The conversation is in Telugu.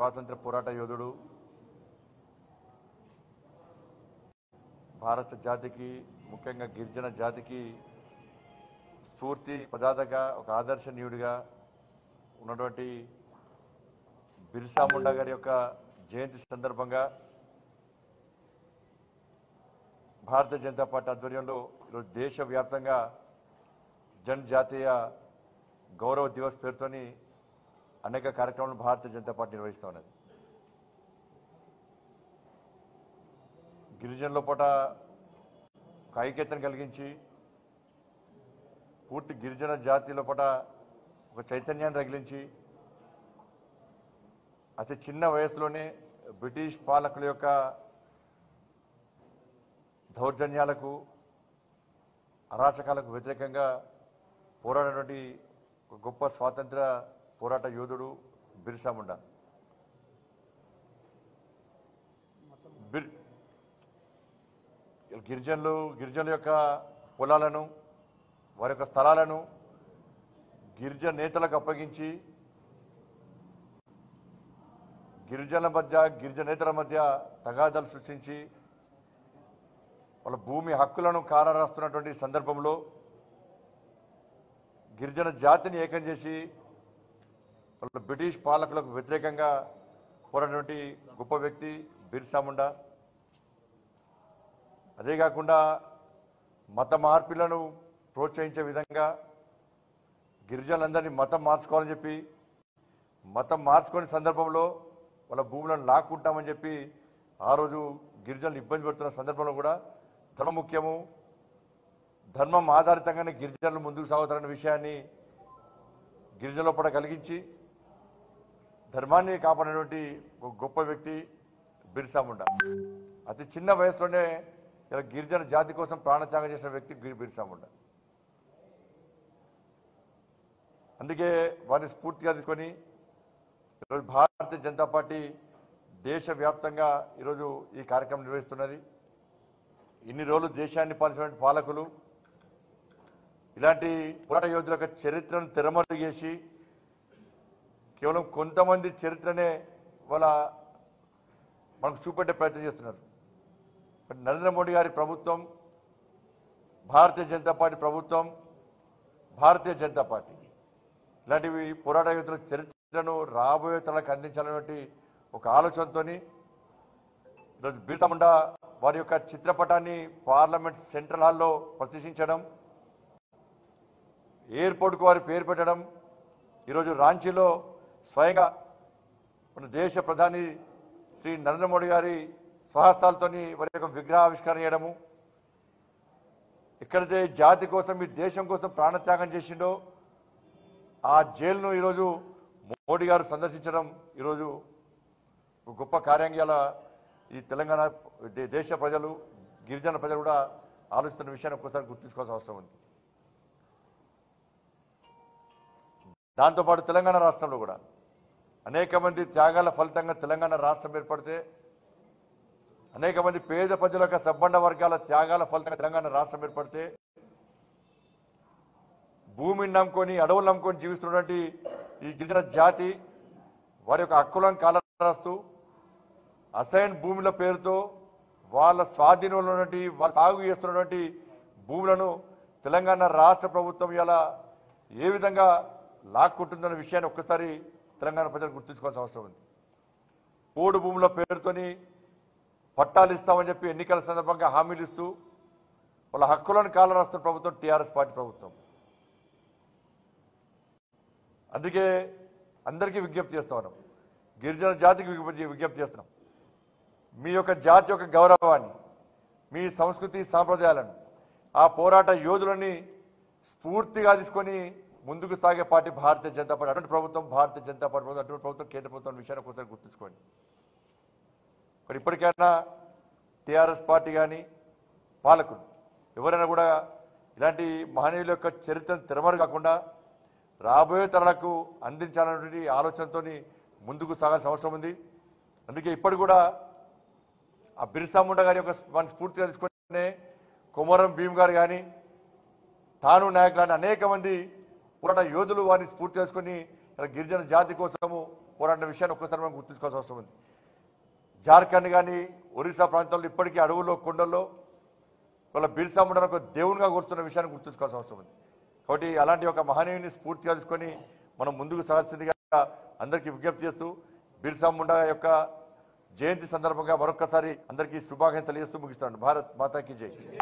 స్వాతంత్ర పోరాట యోధుడు భారత జాతికి ముఖ్యంగా గిరిజన జాతికి స్ఫూర్తి పదార్థగా ఒక ఆదర్శనీయుడిగా ఉన్నటువంటి బిర్సా ముండా గారి యొక్క జయంతి సందర్భంగా భారతీయ జనతా పార్టీ ఆధ్వర్యంలో ఈరోజు దేశవ్యాప్తంగా జనజాతీయ గౌరవ దివస్ పేరుతోని అనేక కార్యక్రమాలను భారతీయ జనతా పార్టీ నిర్వహిస్తూ ఉన్నది గిరిజనుల పూట ఒక ఐక్యతను కలిగించి పూర్తి గిరిజన జాతి లోపల ఒక చైతన్యాన్ని రగిలించి అతి చిన్న వయసులోనే బ్రిటిష్ పాలకుల యొక్క దౌర్జన్యాలకు అరాచకాలకు వ్యతిరేకంగా పోరాడినటువంటి ఒక గొప్ప స్వాతంత్ర పోరాట యోధుడు బిర్సా ముండా బిర్ గిరిజనులు గిరిజనుల యొక్క పొలాలను వారి యొక్క స్థలాలను గిరిజన నేతలకు అప్పగించి గిరిజనుల మధ్య గిరిజన నేతల మధ్య తగాదాలు సృష్టించి వాళ్ళ భూమి హక్కులను కాలరాస్తున్నటువంటి సందర్భంలో గిరిజన జాతిని ఏకం చేసి వాళ్ళ బ్రిటిష్ పాలకులకు వ్యతిరేకంగా పోరాడినటువంటి గొప్ప వ్యక్తి బిర్సా ముండా అదే కాకుండా మత మార్పులను ప్రోత్సహించే విధంగా గిరిజనులందరినీ మతం మార్చుకోవాలని చెప్పి మతం మార్చుకునే సందర్భంలో వాళ్ళ భూములను లాక్కుంటామని చెప్పి ఆ రోజు గిరిజనులు ఇబ్బంది పెడుతున్న సందర్భంలో కూడా ధర్మ ముఖ్యము ధర్మం ఆధారితంగానే గిరిజనులు ముందుకు సాగుతారన్న విషయాన్ని గిరిజనుల పడ కలిగించి ధర్మాన్ని కాపాడినటువంటి ఒక గొప్ప వ్యక్తి బిర్సా ముండా అతి చిన్న వయసులోనే ఇలా గిరిజన జాతి కోసం ప్రాణత్యాగం చేసిన వ్యక్తి గిరి బిర్సా ముండా అందుకే వారిని స్ఫూర్తిగా తీసుకొని ఈరోజు భారతీయ జనతా పార్టీ దేశవ్యాప్తంగా ఈరోజు ఈ కార్యక్రమం నిర్వహిస్తున్నది ఇన్ని రోజులు దేశాన్ని పాలించిన పాలకులు ఇలాంటి పోరాట యోధుల యొక్క చరిత్రను తెరమరుగు చేసి కేవలం కొంతమంది చరిత్రనే వాళ్ళ మనకు చూపెట్టే ప్రయత్నం చేస్తున్నారు మరి నరేంద్ర మోడీ గారి ప్రభుత్వం భారతీయ జనతా పార్టీ ప్రభుత్వం భారతీయ జనతా పార్టీ ఇలాంటివి పోరాట యోధుల చరిత్రను రాబోయే తలకు అందించాలనేటువంటి ఒక ఆలోచనతోని ఈరోజు బిర్సా ముండా వారి యొక్క చిత్రపటాన్ని పార్లమెంట్ సెంట్రల్ హాల్లో ప్రతిష్ఠించడం ఎయిర్పోర్ట్కు వారి పేరు పెట్టడం ఈరోజు రాంచీలో స్వయంగా మన దేశ ప్రధాని శ్రీ నరేంద్ర మోడీ గారి స్వహస్తాలతోని వారి యొక్క విగ్రహావిష్కరణ చేయడము ఎక్కడైతే జాతి కోసం ఈ దేశం కోసం ప్రాణత్యాగం చేసిండో ఆ జైలును ఈరోజు మోడీ గారు సందర్శించడం ఈరోజు ఒక గొప్ప కార్యాంగాల ఈ తెలంగాణ దే- దేశ ప్రజలు గిరిజన ప్రజలు కూడా ఆలోచిస్తున్న విషయాన్ని ఒక్కసారి గుర్తుంచుకోవాల్సిన అవసరం ఉంది దాంతోపాటు తెలంగాణ రాష్ట్రంలో కూడా అనేక మంది త్యాగాల ఫలితంగా తెలంగాణ రాష్ట్రం ఏర్పడితే అనేక మంది పేద ప్రజల యొక్క సబ్బండ వర్గాల త్యాగాల ఫలితంగా తెలంగాణ రాష్ట్రం ఏర్పడితే భూమిని నమ్ముకొని అడవులు నమ్ముకొని జీవిస్తున్నటువంటి ఈ గిరిజన జాతి వారి యొక్క హక్కులను కాలరాస్తూ అసైన్ భూముల పేరుతో వాళ్ళ స్వాధీనంలో ఉన్నటువంటి వాళ్ళు సాగు చేస్తున్నటువంటి భూములను తెలంగాణ రాష్ట్ర ప్రభుత్వం ఇలా ఏ విధంగా లాక్కుంటుందన్న విషయాన్ని ఒక్కసారి తెలంగాణ ప్రజలు గుర్తుంచుకోవాల్సిన అవసరం ఉంది పోడు భూముల పేరుతోని పట్టాలు ఇస్తామని చెప్పి ఎన్నికల సందర్భంగా హామీలు ఇస్తూ వాళ్ళ హక్కులను కాలరాస్తున్న ప్రభుత్వం టీఆర్ఎస్ పార్టీ ప్రభుత్వం అందుకే అందరికీ విజ్ఞప్తి చేస్తా ఉన్నాం గిరిజన జాతికి విజ్ఞప్తి విజ్ఞప్తి చేస్తున్నాం మీ యొక్క జాతి యొక్క గౌరవాన్ని మీ సంస్కృతి సాంప్రదాయాలను ఆ పోరాట యోధులని స్ఫూర్తిగా తీసుకొని ముందుకు సాగే పార్టీ భారతీయ జనతా పార్టీ అటువంటి ప్రభుత్వం భారతీయ జనతా పార్టీ ప్రభుత్వం అటువంటి ప్రభుత్వం కేంద్ర ప్రభుత్వం విషయాన్ని ఒకసారి గుర్తుంచుకోండి మరి ఇప్పటికైనా టీఆర్ఎస్ పార్టీ కానీ పాలకులు ఎవరైనా కూడా ఇలాంటి మహనీయుల యొక్క చరిత్రను తెరమరు కాకుండా రాబోయే తరాలకు అందించాలనేటువంటి ఆలోచనతో ముందుకు సాగాల్సిన అవసరం ఉంది అందుకే ఇప్పటి కూడా ఆ బిర్సా ముండా గారి యొక్క మన స్ఫూర్తిగా తీసుకునే కొమరం భీమ్ గారు కానీ తాను నాయక్ లాంటి అనేక మంది పోరాట యోధులు వారిని స్ఫూర్తి చేసుకొని ఇలా గిరిజన జాతి కోసము పోరాడిన విషయాన్ని ఒక్కసారి మనం గుర్తుంచుకోవాల్సిన అవసరం ఉంది జార్ఖండ్ కానీ ఒరిస్సా ప్రాంతాల్లో ఇప్పటికీ అడవుల్లో కొండల్లో వాళ్ళ బిర్సా ముండా ఒక దేవునిగా కూర్చున్న విషయాన్ని గుర్తుంచుకోవాల్సిన అవసరం ఉంది కాబట్టి అలాంటి ఒక మహనీయుని స్ఫూర్తిగా తీసుకొని మనం ముందుకు సాగాల్సిందిగా అందరికీ విజ్ఞప్తి చేస్తూ బిర్సా ముండా యొక్క జయంతి సందర్భంగా మరొకసారి అందరికీ శుభాకాంక్షలు తెలియజేస్తూ ముగిస్తాను భారత్ మాతాకి జై